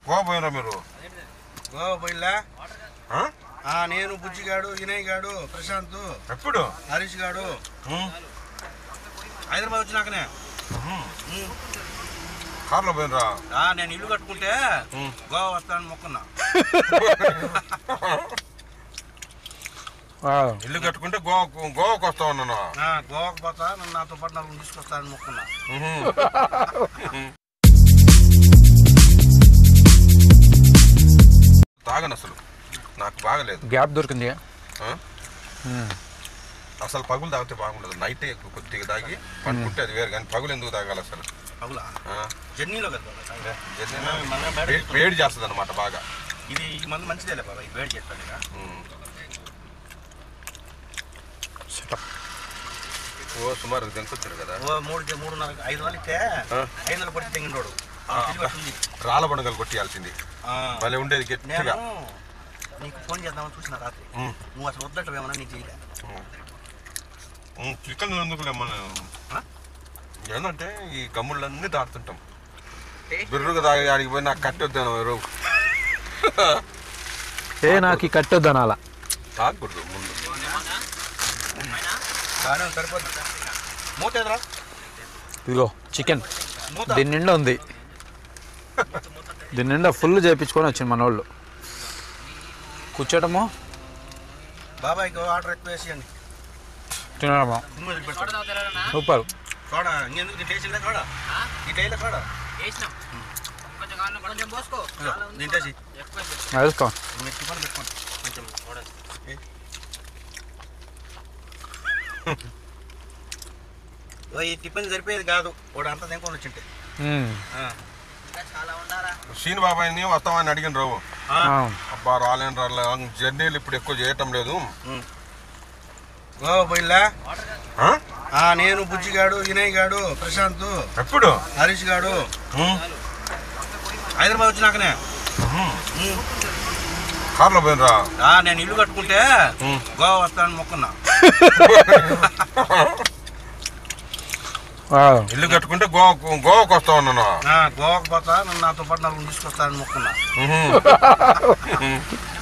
గోవా పోయినరా మీరు గోవా పోయిలా ఆ? ఆ, నేను బుజ్జిగాడు వినయ్ గాడు ప్రశాంత్ ఎప్పుడు హరీష్ గాడు ఉమ్, హైదరాబాద్ వచ్చినాకనే ఉమ్. ఉమ్. కార్లో పోయినరా ఆ, నేను ఇల్లు కట్టుకుంటే ఉమ్. గోవా వస్తానని మొక్కున్నా ఇల్లు కట్టుకుంటే గోవా గోవాకు వస్తా ఉన్నాను ఆ, గోవాకు పోతా నన్ను నాతో పాటు నలుగురు తీసుకొస్తానని మొక్కున్నా ఉహుం. తాగను అసలు నాకు బాగలేదు గ్యాప్ దొరికింది ఆ? అసలు పగులు తాగితే బాగుండదు నైటే ఎక్కువ కొద్దిగా తాగి పడుకుంటే అది వేరు కానీ పగులు ఎందుకు తాగాలి అసలు అవులా ఆ? జర్నీలో కదా బాబాయ్ తాగేది. జర్నీ మన బయట వే- వేడి చేస్తుంది అనమాట బాగా ఇది ఈ మంది మంచిదేలే బాబాయ్ ఇది వేడి చేస్తాను ఇక ఉమ్. ఓ సుమారు దెంకొచ్చారు కదా ఓ మూడు జ- మూడున్నర ఐదు వందలు ఇస్తే ఆ. ఐదు వందలు పడి తెంగినోడు తిరిగి వస్తుంది. రాళ్ళ బండగలు కొట్టియాల్సింది ఆ. భలే ఉండేది గట్టిగా నేను నీకు ఫోన్ చేద్దామని చూసిన రాత్రి ఉమ్. నువ్వు అసలు వద్దట్టు ఏమన్నా నీకు చేయలే ఉమ్, చికెన్ ఎందుకు మనం ఆ? ఏంటంటే ఈ గమ్ముళ్ళన్నీ దాడుతుంటాం బిర్రుగా తాగి ఆడికి పోయి నాకు కట్టొద్దాను ఎవరు ఏ నాకు ఈ కట్టొద్దాను అలా తాగకూడదు ముందు బాగానే ఉంది, సరిపోతుంది మూత ఎదురా ఇదిగో చికెన్ మూత దీని నిండా ఉంది దీని నిండా ఫుల్ చేయించుకొని వచ్చింది మన వాళ్ళు కూర్చోటము బాబాయ్కి ఆర్డర్ ఎక్కువ వేసేయండి తినడము సినిమా చూపెడతాడు సూపర్ చూడ ఇంకెందుకు ఇట్లా వేసిందా చూడ ఇట్లా వేయలే చూడ వేసినాం కొంచెం కాళ్ళు కొంచెం పోసుకో తింటేసి ఎక్కువ వేసుకో మీరు టిఫన్ పెట్టుకోండి కొంచెం చూడండి ఏ. ఓ, ఈ టిఫిన్ సరిపోయేది కాదు వాడు అంతా తినుకొని వచ్చింటే మ్మ్. ఆ. ఇంకా చాలా ఉండాలా శ్రీని బాబాయ్ని వస్తామని అడిగిన రావు ఆ. ఆ. అబ్బా రాలేను రాలే జర్నీలు ఇప్పుడు ఎక్కువ చేయటం లేదు ఉమ్. గోవా పోయిలా ఆ? ఆ, నేను బుజ్జిగాడు వినయ్ గాడు ప్రశాంత్ ఎప్పుడు హరీష్ గాడు ఉమ్, హైదరాబాద్ వచ్చినాకనే ఉమ్. ఉమ్. కార్లో పోయినరా ఆ, నేను ఇల్లు కట్టుకుంటే ఉమ్. గోవా వస్తానని మొక్కున్నా ఆ. ఇల్లు కట్టుకుంటే గోవాకు గోవాకు వస్తా ఉన్నాను ఆ, గోవాకు పోతా నన్ను నాతో పాటు నలుగురు తీసుకొస్తానని మొక్కున్నా ఉహుం.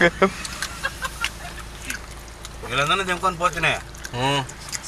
వీళ్ళందరినీ దింకొని పోతేనే ఉమ్.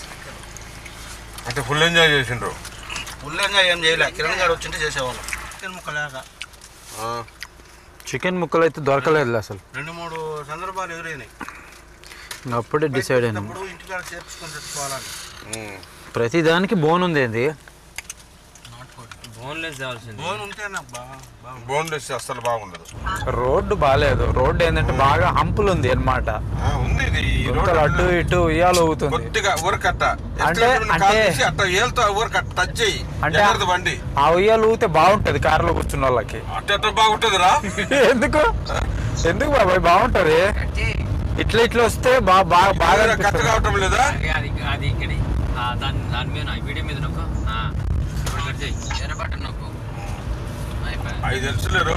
అంటే ఫుల్ ఎంజాయ్ చేసిండ్రు ఫుల్గా ఏం చేయలే కిరణ్ గారు వచ్చింటే చేసేవాళ్ళం చికెన్ ముక్క లేక ఆ. చికెన్ ముక్కలు అయితే దొరకలేదు అసలు రెండు మూడు సందర్భాలు ఎదురైనాయి ఇంకా అప్పుడే డిసైడ్ అయినాం అప్పుడు ఇంటికాడ చేర్చుకొని తెచ్చుకోవాలని ఉమ్. ప్రతి దానికి బోన్ ఉంది ఏంది బోన్లెస్ కావాల్సింది ఫోన్ ఉంటే నాకు బాగా బాగుంది బోన్లెస్ అస్సలు బాగుండదు రోడ్డు బాగాలేదు రోడ్డు ఏంటంటే బాగా హంపులు ఉంది అనమాట ఆ, ఉంది ఇది ఈ రోడ్డు గుంతలు అటు ఇటు ఉయ్యాలు ఊగుతుంది కొద్దిగా ఊరకట్ట అంటే- అంటే- అట్ట ఏళ్ళతో ఊరకట్ట టచ్ చెయ్యి అంటే- ఎగరదు బండి ఆ ఉయ్యాలు ఊగితే బాగుంటది కారులో కూర్చున్న వాళ్ళకి అట్ట ఎట్ట బాగుంటుందిరా ఎందుకు ఎందుకు బాబాయ్ బాగుంటది ఇట్లా ఇట్లా వస్తే బాగా బాగా బాగా కట్ట అనిపిస్తది. కావటం లేదా అది అది ఇక్కడ దాని దాని మీద ఈ వీడియో మీద నొక్కు ఆ, ఇప్పుడు కట్ చేయి ఎర్ర బటన్ నొక్కు అయిపోయి ఐదు తెలుసులేరు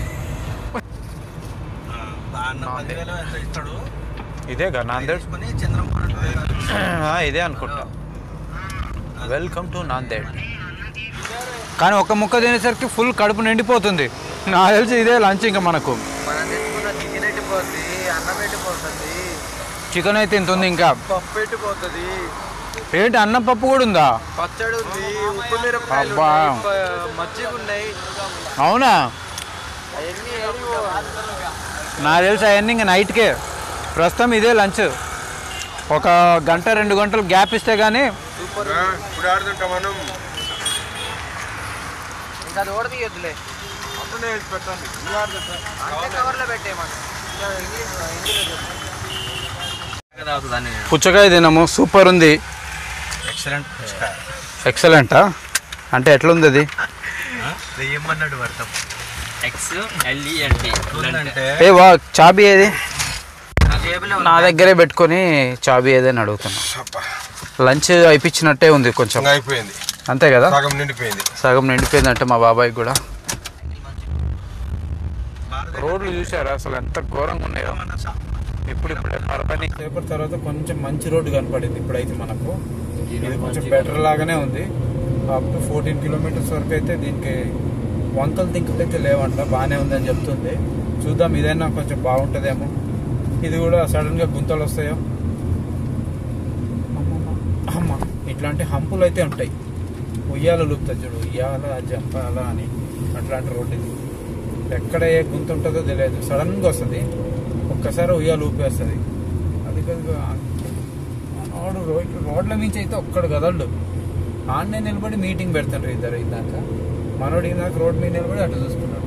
బాగా పదివేలు ఎంత ఇస్తాడు ఇదేగా నాందేడ్ తీసుకొని చంద్రబాబు ఆ, ఇదే అనుకుంటా వెల్కమ్ టు నాందేడ్ కానీ ఒక ముక్క తినేసరికి ఫుల్ కడుపు నిండిపోతుంది నాకు తెలిసి ఇదే లంచ్ ఇంకా మనకు మనం తెచ్చుకున్న చికెన్ పెట్టిపోతుంది అన్నం పెట్టిపోతుంది చికెన్ అయితే ఇంత ఉంది ఇంకా పప్పు పెట్టిపోతుంది ఏంటి అన్నం పప్పు కూడా ఉందా పచ్చడి ఉంది ఉప్పు మిరపకాయలు అబ్బా. ఉన్నాయి, ప- మజ్జిగ ఉన్నాయి అవునా అవన్నీ నాకు తెలిసి అవన్నీ ఇంకా నైట్కే ప్రస్తుతం ఇదే లంచ్ ఒక గంట రెండు గంటలు గ్యాప్ ఇస్తే కానీ ఇప్పుడు ఆడుతుంటా మనం ఇంకా అది ఓడ తీయొద్దులే అట్లనే వేసి పెట్టండి అంతే కవర్లో పెట్టేయమని ఇంగ్లీష్ హిందీలో చెప్పు పుచ్చకాయ తినము సూపర్ ఉంది ఎక్సలెంట్ ఎక్సలెంటా అంటే ఎట్లుంది అది ఏమన్నాడు పడతాం ఎక్స్ ఎల్ఈఎన్టీ అంటే ఏ వా చాబీ ఏది జేబులో నా దగ్గరే పెట్టుకొని చాబీ ఏదని అడుగుతున్నా లంచ్ అయిపించినట్టే ఉంది కొంచెం ఇంకా అయిపోయింది అంతే కదా సగం నిండిపోయింది సగం నిండిపోయిందంటే మా బాబాయ్ కూడా రోడ్లు చూసారా అసలు ఎంత ఘోరంగా ఉన్నాయో ఇప్పుడు ఇప్పుడే పరపని సేపటి తర్వాత కొంచెం మంచి రోడ్డు కనపడింది ఇప్పుడైతే మనకు ఇది కొంచెం బెటర్ లాగానే ఉంది అప్ టు ఫోర్టీన్ కిలోమీటర్స్ వరకు అయితే దీనికి వంకలు దింకులు అయితే లేవంట బాగానే ఉందని చెప్తుంది చూద్దాం ఇదైనా కొంచెం బాగుంటుందేమో ఇది కూడా సడన్గా గుంతలు వస్తాయో అమ్మమ్మ. అమ్మ ఇట్లాంటి హంపులు అయితే ఉంటాయి ఉయ్యాల లూపుతా చూడు ఉయ్యాల జంపాల అని అట్లాంటి రోడ్డు ఇది ఎక్కడ ఏ గుంత ఉంటుందో తెలియదు సడన్గా వస్తుంది ఒక్కసారి ఉయ్యాలు ఊపేస్తుంది అది కొద్దిగా మనోడు రోడ్ రోడ్ల మించి అయితే ఒక్కడు కదలడు ఆన్నే నిలబడి మీటింగ్ పెడతాడు ఇద్దరు ఇందాక మనోడు ఇందాక రోడ్ మీద నిలబడి అటు చూసుకున్నాడు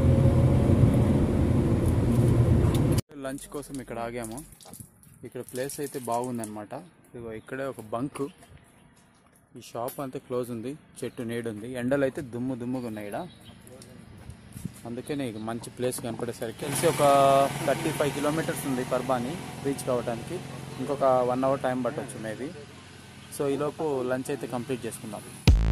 లంచ్ కోసం ఇక్కడ ఆగాము ఇక్కడ ప్లేస్ అయితే బాగుందన్నమాట ఇదిగో ఇక్కడే ఒక బంక్ ఈ షాప్ అంతా క్లోజ్ ఉంది చెట్టు నీడు ఉంది ఎండలు అయితే దుమ్ము దుమ్ముగా ఉన్నాయి ఇక్కడ అందుకనే ఇక మంచి ప్లేస్ కనపడేసరికి కలిసి ఒక థర్టీ ఫైవ్ కిలోమీటర్స్ ఉంది పర్బాని రీచ్ కావడానికి ఇంకొక వన్ అవర్ టైం పట్టవచ్చు మేబీ సో ఈలోపు లంచ్ అయితే కంప్లీట్ చేసుకుందాం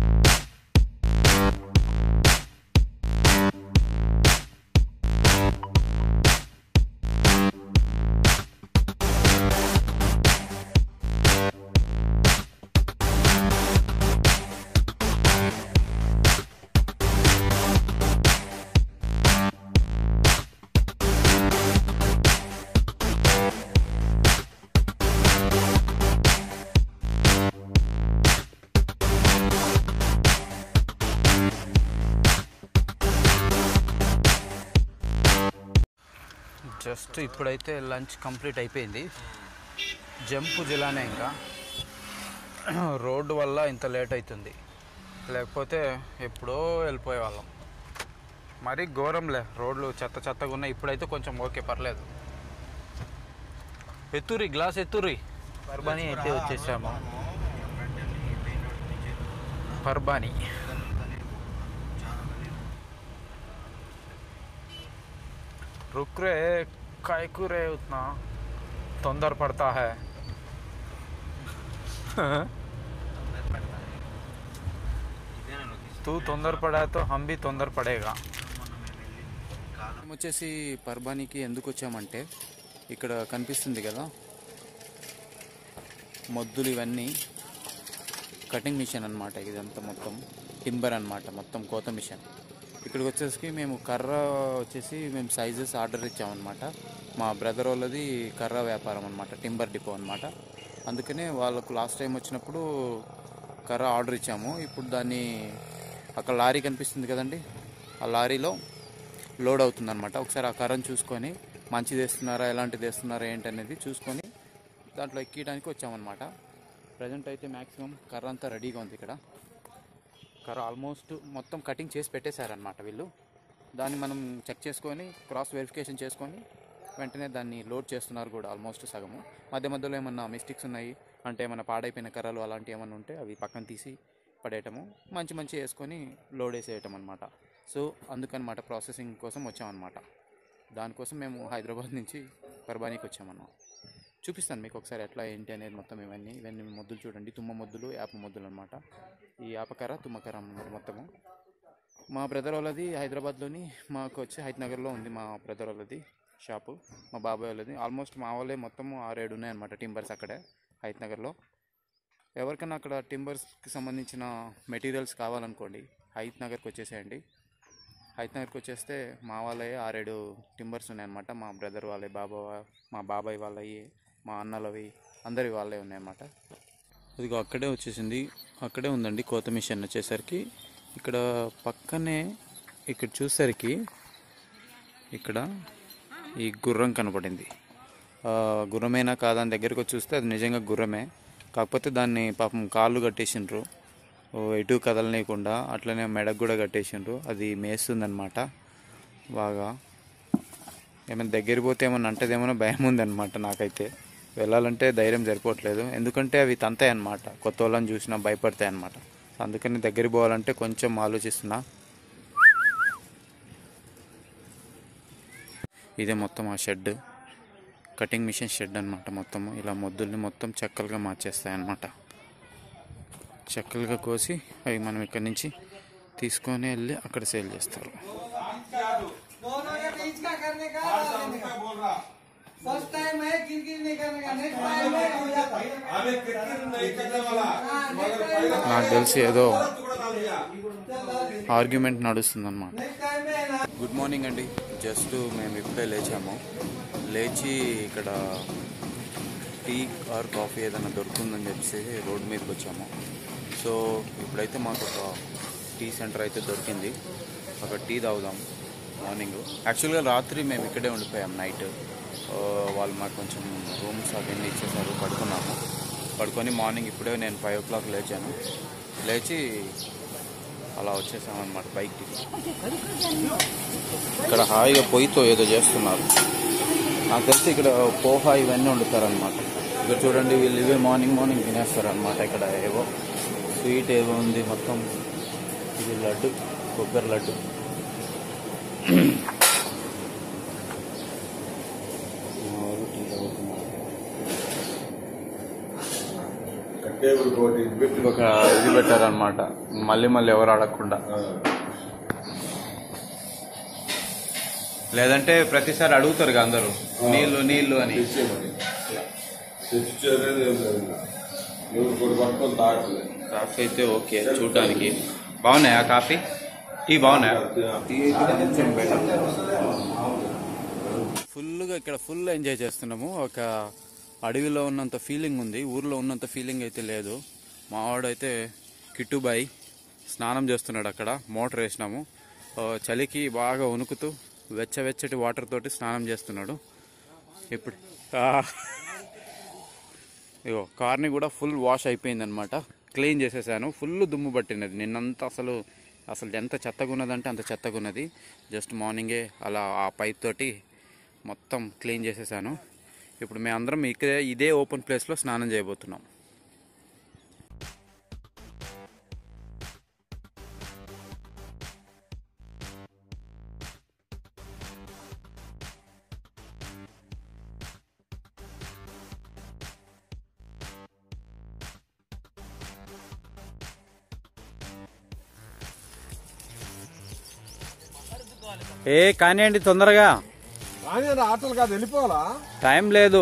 జస్ట్ ఇప్పుడైతే లంచ్ కంప్లీట్ అయిపోయింది జంపు జిలానే ఇంకా రోడ్డు వల్ల ఇంత లేట్ అవుతుంది లేకపోతే ఎప్పుడో వెళ్ళిపోయే వాళ్ళం మరీ ఘోరంలే రోడ్లు చెత్త చెత్తగా ఉన్నాయి ఇప్పుడైతే కొంచెం ఓకే పర్లేదు ఎత్తురి గ్లాస్ ఎత్తురి పర్బాని అయితే వచ్చేసాము పర్బాని रुक रे काय को रे उतना तंदर पड़ता है तू तొందర పడా తో హమ్ भी తొందర పడేగా వచ్చేసి పర్బానికి ఎందుకు వచ్చామంటే ఇక్కడ కనిపిస్తుంది కదా మొద్దులు ఇవన్నీ కటింగ్ మిషన్ అనమాట ఇదంతా మొత్తం టింబర్ అనమాట మొత్తం కోత మిషన్ ఇక్కడికి వచ్చేసి మేము కర్ర వచ్చేసి మేము సైజెస్ ఆర్డర్ ఇచ్చామన్నమాట మా బ్రదర్ వాళ్ళది కర్ర వ్యాపారం అనమాట టింబర్ డిపో అనమాట అందుకనే వాళ్ళకు లాస్ట్ టైం వచ్చినప్పుడు కర్ర ఆర్డర్ ఇచ్చాము ఇప్పుడు దాన్ని అక్కడ లారీ కనిపిస్తుంది కదండి ఆ లారీలో లోడ్ అవుతుంది అనమాట ఒకసారి ఆ కర్రను చూసుకొని మంచిది వేస్తున్నారా ఎలాంటిది వేస్తున్నారా ఏంటనేది చూసుకొని దాంట్లో ఎక్కియడానికి వచ్చామన్నమాట ప్రజెంట్ అయితే మ్యాక్సిమం కర్ర అంతా రెడీగా ఉంది ఇక్కడ కర్ర ఆల్మోస్ట్ మొత్తం కటింగ్ చేసి పెట్టేశారనమాట వీళ్ళు దాన్ని మనం చెక్ చేసుకొని క్రాస్ వెరిఫికేషన్ చేసుకొని వెంటనే దాన్ని లోడ్ చేస్తున్నారు కూడా ఆల్మోస్ట్ సగము మధ్య మధ్యలో ఏమన్నా మిస్టేక్స్ ఉన్నాయి అంటే ఏమన్నా పాడైపోయిన కర్రలు అలాంటివి ఏమన్నా ఉంటే అవి పక్కన తీసి పడేయటము మంచి మంచి వేసుకొని లోడ్ వేసేయటం అనమాట సో అందుకనమాట ప్రాసెసింగ్ కోసం వచ్చామన్నమాట దానికోసం మేము హైదరాబాద్ నుంచి పర్బానీకి వచ్చామన్నమాట చూపిస్తాను మీకు ఒకసారి ఎట్లా ఏంటి అనేది మొత్తం ఇవన్నీ ఇవన్నీ మొద్దులు చూడండి తుమ్మ మొద్దులు యాప మొద్దులు అనమాట ఈ యాపకర్ర తుమ్మకర్ర అన్నమాట మొత్తము మా బ్రదర్ వాళ్ళది హైదరాబాద్లోని మాకు వచ్చి హైదనగర్లో ఉంది మా బ్రదర్ వాళ్ళది షాపు మా బాబాయ్ వాళ్ళది ఆల్మోస్ట్ మా వాళ్ళే మొత్తము ఆరేడు ఉన్నాయన్నమాట టింబర్స్ అక్కడే హైదనగర్లో ఎవరికైనా అక్కడ టింబర్స్కి సంబంధించిన మెటీరియల్స్ కావాలనుకోండి హైత్ నగర్కి వచ్చేసేయండి హైత్ నగర్కి వచ్చేస్తే మా వాళ్ళే ఆరేడు టింబర్స్ ఉన్నాయన్నమాట మా బ్రదర్ వాళ్ళే బాబా మా బాబాయ్ వాళ్ళవి మా అన్నలవి అందరి వాళ్ళే ఉన్నాయన్నమాట ఇదిగో అక్కడే వచ్చేసింది అక్కడే ఉందండి కోత మిషన్ వచ్చేసరికి ఇక్కడ పక్కనే ఇక్కడ చూసరికి ఇక్కడ ఈ గుర్రం కనపడింది ఆ, గుర్రమేనా కాదా అని దగ్గరికి వచ్చి చూస్తే అది నిజంగా గుర్రమే కాకపోతే దాన్ని పాపం కాళ్ళు కట్టేసిండ్రు ఓ ఎటు కదలనీయకుండా అట్లనే మెడకు కూడా కట్టేసిండ్రు అది మేస్తుందన్నమాట బాగా ఏమైనా దగ్గరికి పోతే ఏమన్నా అంటదేమో భయం ఉందన్నమాట నాకైతే వెళ్ళాలంటే ధైర్యం సరిపోవట్లేదు ఎందుకంటే అవి తంతాయి అన్నమాట కొత్త వాళ్ళని చూసినా భయపడతాయి అన్నమాట అందుకని దగ్గరికి పోవాలంటే కొంచెం ఆలోచిస్తున్నా ఇదే మొత్తం ఆ షెడ్ కటింగ్ మిషన్ షెడ్ అన్నమాట మొత్తము ఇలా మొద్దుల్ని మొత్తం చెక్కలుగా మార్చేస్తాయి అన్నమాట చెక్కలుగా కోసి అవి మనం ఇక్కడ నుంచి తీసుకొని వెళ్ళి అక్కడ సేల్ చేస్తారు दोनों के बीच का करने का फर्स्ट टाइम है किरकिर नहीं करने का नेक्स्ट टाइम में हो जाता है अबे क्रिकेट नहीं करने वाला हाँ, next time నాకు తెలిసి ఏదో चल ఆర్గ్యుమెంట్ నడుస్తుందన్నమాట గుడ్ మార్నింగ్ అండి జస్ట్ మేము ఇప్పుడే లేచాము లేచి ఇక్కడ టీ ఆర్ కాఫీ ఏదైనా దొరుకుతుందని చెప్పేసి రోడ్ మీదకి వచ్చాము సో ఇప్పుడైతే మాకు ఒక టీ సెంటర్ అయితే దొరికింది అక్కడ టీ తాగుదాం మార్నింగ్ యాక్చువల్గా రాత్రి మేము ఇక్కడే ఉండిపోయాం నైట్ వాళ్ళు మాకు కొంచెం రూమ్స్ అవన్నీ ఇచ్చేసారు పడుకున్నాము పడుకొని మార్నింగ్ ఇప్పుడే నేను ఫైవ్ ఓ క్లాక్ లేచాను లేచి అలా వచ్చేసామన్నమాట బైక్కి ఇక్కడ హాయిగా పొయ్యితో ఏదో చేస్తున్నారు నాకు తెలిసి ఇక్కడ పోహా ఇవన్నీ వండుతారనమాట ఇక్కడ చూడండి వీళ్ళు ఇవే మార్నింగ్ మార్నింగ్ తినేస్తారనమాట ఇక్కడ ఏవో స్వీట్ ఏవో ఉంది మొత్తం ఇది లడ్డు కొబ్బరి లడ్డు ఎవరు టీ తాగుతున్నారు? టేబుల్ కోటి పెట్టి ఒక ఇది పెట్టారనమాట మళ్ళీ మళ్ళీ ఎవరు అడగకుండా లేదంటే ప్రతిసారి అడుగుతారు కదా అందరూ నీళ్ళు నీళ్ళు అని తెచ్చేయమని తెచ్చేది ఏం లేదు ఇంకా. ఎవరు కూడా పట్టుకొని తాగట్లేదు కాఫీ అయితే ఓకే చూడడానికి బాగున్నాయా కాఫీ టీ బాగున్నాయా ఫుల్గా ఇక్కడ ఫుల్ ఎంజాయ్ చేస్తున్నాము ఒక అడవిలో ఉన్నంత ఫీలింగ్ ఉంది ఊర్లో ఉన్నంత ఫీలింగ్ అయితే లేదు మావాడైతే కిట్టుబాయి స్నానం చేస్తున్నాడు అక్కడ మోటార్ వేసినాము ఆ, చలికి బాగా వణుకుతూ వెచ్చవెచ్చటి వాటర్ తోటి స్నానం చేస్తున్నాడు ఇప్పుడు ఆ, ఇగో కార్ని కూడా ఫుల్ వాష్ అయిపోయింది అనమాట క్లీన్ చేసేసాను ఫుల్ దుమ్ము పట్టినది నిన్నంతా అసలు అసలు ఎంత చెత్తగా ఉన్నదంటే అంత చెత్తగా ఉన్నది జస్ట్ మార్నింగే అలా ఆ పైప్ తోటి మొత్తం క్లీన్ చేసేసాను ఇప్పుడు మేము అందరం ఇక్కడే ఇదే ఓపెన్ ప్లేస్లో స్నానం చేయబోతున్నాం ఏ కానివ్వండి తొందరగా కానీ ఆటలు కాదు వెళ్ళిపోవాలా టైం లేదు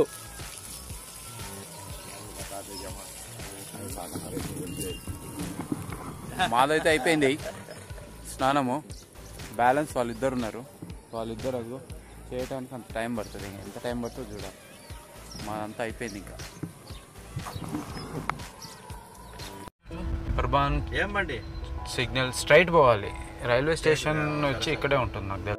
మాదైతే అయిపోయింది స్నానము బ్యాలెన్స్ వాళ్ళిద్దరు ఉన్నారు వాళ్ళిద్దరు అదిగో చేయడానికి అంత టైం పడుతుంది ఇంకా ఎంత టైం పడుతుందో చూడాలి మాదంతా అయిపోయింది ఇంకా అర్బాన్ ఏం బండి సిగ్నల్ స్ట్రైట్ పోవాలి రైల్వే స్టేషన్ వచ్చి ఇక్కడే ఉంటుంది నాకు తెలిసి